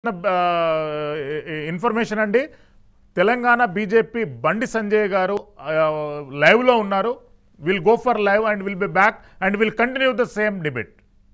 Information అండి Telangana BJP బండి సంజయ్ గారు లైవ్లో ఉన్నారు will go for live and will be back and will continue the same debate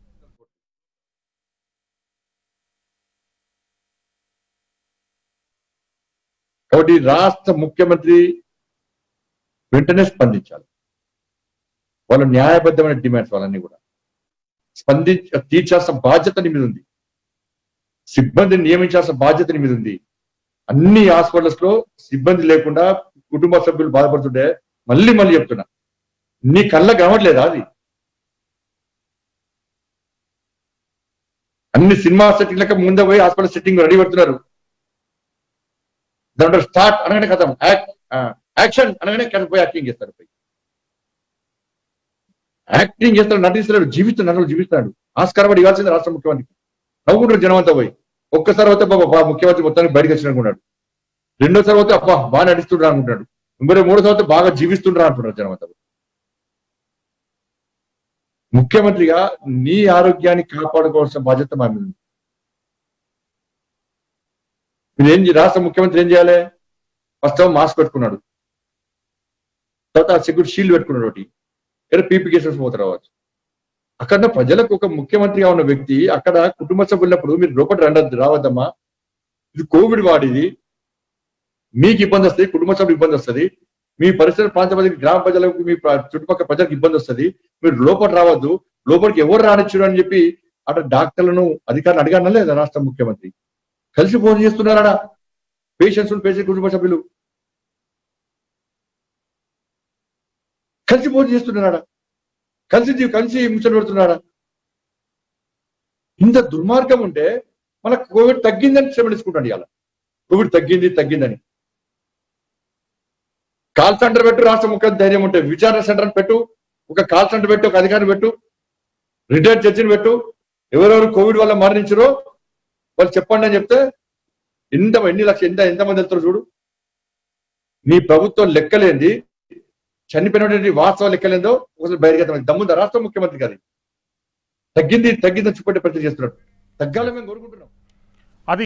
కాబట్టి రాష్ట్ర ముఖ్యమంత్రి వెంటనే స్పందించాలి వాళ్ళ న్యాయబద్ధమైన డిమాండ్స్ వాళ్ళన్నీ కూడా స్పందించ తీర్చాల్సిన బాధ్యత నీ మీద ఉంది సిబ్బందిని నియమించాల్సిన బాధ్యత నీ మీద ఉంది అన్ని హాస్పిటల్స్ లో సిబ్బంది లేకుండా కుటుంబ సభ్యులు బాధపడుతుంటే మళ్ళీ మళ్ళీ చెప్తున్నా నీ కళ్ళ కనవట్లేదా అది అన్ని సినిమా సెట్టింగ్లకి ముందే పోయి హాస్పిటల్ సెట్టింగ్ రెడీ పెడుతున్నారు దాంట్లో స్టార్ట్ అనగానే కథం యాక్షన్ అనగానే కథ పోయి యాక్టింగ్ చేస్తారు పోయి యాక్టింగ్ చేస్తాడు నటిస్తున్నాడు జీవిస్తున్నాడు జీవిస్తున్నాడు ఆస్కారం పడి ఇవ్వాల్సింది రాష్ట్ర ముఖ్యమంత్రి నవ్వుకుంటారు జనం అంతా పోయి ఒక్కసారి అయితే బాబా బా ముఖ్యమంత్రి మొత్తానికి బయటకు వచ్చినట్టున్నాడు రెండోసారి అయితే అబ్బా బాగా నడుస్తుండ్రా అనుకుంటాడు మరి మూడోసారి అయితే బాగా జీవిస్తుండ్రా అంటున్నారు జనం అంతా ముఖ్యమంత్రిగా నీ ఆరోగ్యాన్ని కాపాడుకోవాల్సిన బాధ్యత మా మీద ఉంది. మీరు ఏం చే- రాష్ట్ర ముఖ్యమంత్రి ఏం చేయాలి ఫస్ట్ మాస్క్ పెట్టుకున్నాడు తర్వాత సెక్యూరిటీ షీల్డ్ పెట్టుకున్నాడు ఒకటి ఇక్కడ పీపీ కేసెస్ పోతారు రావచ్చు అక్కడ ప్రజలకు ఒక ముఖ్యమంత్రిగా ఉన్న వ్యక్తి అక్కడ కుటుంబ సభ్యులప్పుడు మీరు లోపల రండి రావద్దమ్మా ఇది కోవిడ్ వాడిది మీకు ఇబ్బంది వస్తుంది కుటుంబ సభ్యులకు ఇబ్బంది వస్తుంది మీ పరిసర ప్రాంత ప్రజలకు గ్రామ ప్రజలకు మీ ప్ర- చుట్టుపక్కల ప్రజలకు ఇబ్బంది వస్తుంది మీరు లోపల రావద్దు లోపలికి ఎవరు రానిచ్చారు అని చెప్పి అక్కడ డాక్టర్లను అధికారులు అడిగానా లేదా రాష్ట్ర ముఖ్యమంత్రి కలిసి ఫోన్ చేస్తున్నారా పేషెంట్స్ పేషెంట్ కుటుంబ సభ్యులు కలిసి ఫోన్ చేస్తున్నారా కలిసి జీ- కలిసి ముచ్చట పెడుతున్నారా ఇంత దుర్మార్గం ఉంటే మన కోవిడ్ తగ్గిందని శ్రమణించుకుంటాడు ఇవాళ కోవిడ్ తగ్గింది తగ్గిందని కాల్ సెంటర్ పెట్టు రాష్ట్ర ముఖ్యమంత్రి ధైర్యం ఉంటే విచారణ సెంటర్ అని పెట్టు ఒక కాల్ సెంటర్ పెట్టు ఒక అధికారిని పెట్టు రిటైర్డ్ జడ్జిని పెట్టు ఎవరెవరు కోవిడ్ వల్ల మరణించారో వాళ్ళు చెప్పండి అని చెప్తే ఎంత ఎన్ని లక్షలు ఎంత ఎంతమంది వెళ్తారో చూడు నీ ప్రభుత్వం లెక్కలేంది చనిపోయినటువంటి వాస్తవ లెక్కలేందో ఒకసారి బయటకెళ్తాం దమ్ముందా రాష్ట్ర ముఖ్యమంత్రి గారి తగ్గింది తగ్గిందని చూపెట్టే ప్రయత్నం చేస్తున్నాడు తగ్గాలని మేము కోరుకుంటున్నాం